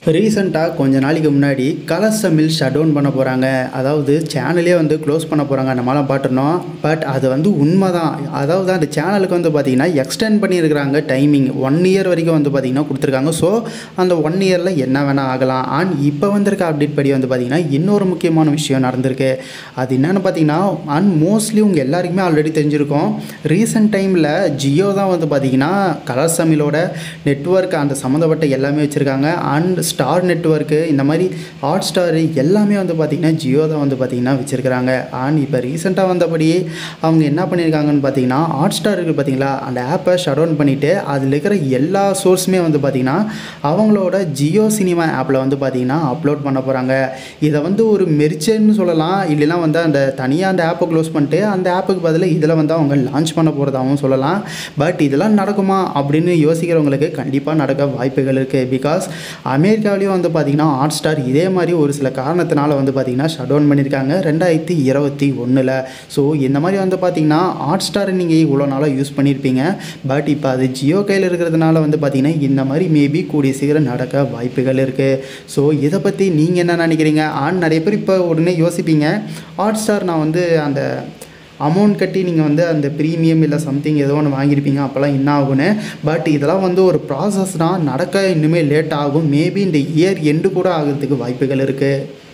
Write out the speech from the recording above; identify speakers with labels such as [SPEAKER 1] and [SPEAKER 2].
[SPEAKER 1] ரீசெண்டாக கொஞ்ச நாளைக்கு முன்னாடி கலர்ஸ் மில் ஷட் டவுன் பண்ண போகிறாங்க அதாவது சேனலே வந்து க்ளோஸ் பண்ண போகிறாங்க நம்மளாம் பாட்டுருந்தோம் பட் அது வந்து உண்மை தான் அதாவது அந்த சேனலுக்கு வந்து பார்த்திங்கன்னா எக்ஸ்டெண்ட் பண்ணியிருக்கிறாங்க டைமிங் ஒன் இயர் வரைக்கும் வந்து பார்த்திங்கன்னா கொடுத்துருக்காங்க ஸோ அந்த ஒன் இயரில் என்ன வேணால் ஆகலாம் அண்ட் இப்போ வந்திருக்க அப்டேட் படி வந்து பார்த்திங்கன்னா இன்னொரு முக்கியமான விஷயம் நடந்திருக்கு அது என்னென்னு பார்த்தீங்கன்னா அண்ட் மோஸ்ட்லி உங்கள் எல்லாருக்குமே ஆல்ரெடி தெரிஞ்சிருக்கும் ரீசெண்ட் டைமில் ஜியோ தான் வந்து பார்த்திங்கன்னா கலர்ஸ் தமிழோட நெட்ஒர்க் அந்த சம்மந்தப்பட்ட எல்லாமே வச்சுருக்காங்க அண்ட் ஸ்டார் நெட்ஒர்க்கு இந்த மாதிரி ஹாட் ஸ்டார் எல்லாமே வந்து பார்த்திங்கன்னா ஜியோ தான் வந்து பார்த்திங்கன்னா வச்சுருக்கிறாங்க அண்ட் இப்போ ரீசெண்டாக வந்தபடியே அவங்க என்ன பண்ணியிருக்காங்கன்னு பார்த்தீங்கன்னா ஹாட் ஸ்டார் இருக்குது பார்த்தீங்களா அந்த ஆப்பை ஷட் டவுன் பண்ணிவிட்டு அதில் இருக்கிற எல்லா சோர்ஸுமே வந்து பார்த்திங்கன்னா அவங்களோட ஜியோ சினிமா ஆப்பில் வந்து பார்த்திங்கன்னா அப்லோட் பண்ண போகிறாங்க இதை வந்து ஒரு மெரிச்சர்னு சொல்லலாம் இல்லைன்னா வந்து அந்த தனியாக அந்த ஆப்பை க்ளோஸ் பண்ணிட்டு அந்த ஆப்புக்கு பதிலாக இதில் வந்து அவங்க லான்ச் பண்ண போகிறதாகவும் சொல்லலாம் பட் இதெல்லாம் நடக்குமா அப்படின்னு யோசிக்கிறவங்களுக்கு கண்டிப்பாக நடக்க வாய்ப்புகள் இருக்குது பிகாஸ் அமெரிக்காவிலையும் வந்து பார்த்திங்கன்னா ஹாட் ஸ்டார் இதே மாதிரி ஒரு சில காரணத்தினால வந்து பார்த்திங்கன்னா ஷட் டவுன் பண்ணியிருக்காங்க ரெண்டாயிரத்தி இருபத்தி ஒன்றில் ஸோ இந்த மாதிரி வந்து பார்த்திங்கன்னா ஹாட் ஸ்டார் நீங்கள் இவ்வளோ நாளாக யூஸ் பண்ணியிருப்பீங்க பட் இப்போ அது ஜியோ கையில் இருக்கிறதுனால வந்து பார்த்திங்கன்னா இந்த மாதிரி மேபி கூடிய சீக்கிரம் நடக்க வாய்ப்புகள் இருக்குது ஸோ இதை பற்றி நீங்கள் என்ன நினைக்கிறீங்க ஆன் நிறைய பேர் இப்போ உடனே யோசிப்பீங்க ஹாட் ஸ்டார் நான் வந்து அந்த அமௌண்ட் கட்டி நீங்கள் வந்து அந்த ப்ரீமியம் இல்லை சம்திங் ஏதோ ஒன்று வாங்கியிருப்பீங்க அப்போல்லாம் என்ன ஆகும்னு பட் இதெல்லாம் வந்து ஒரு ப்ராசஸ் தான் நடக்க இன்னுமே லேட் ஆகும் மேபி இந்த இயர் எண்டு கூட ஆகிறதுக்கு வாய்ப்புகள் இருக்குது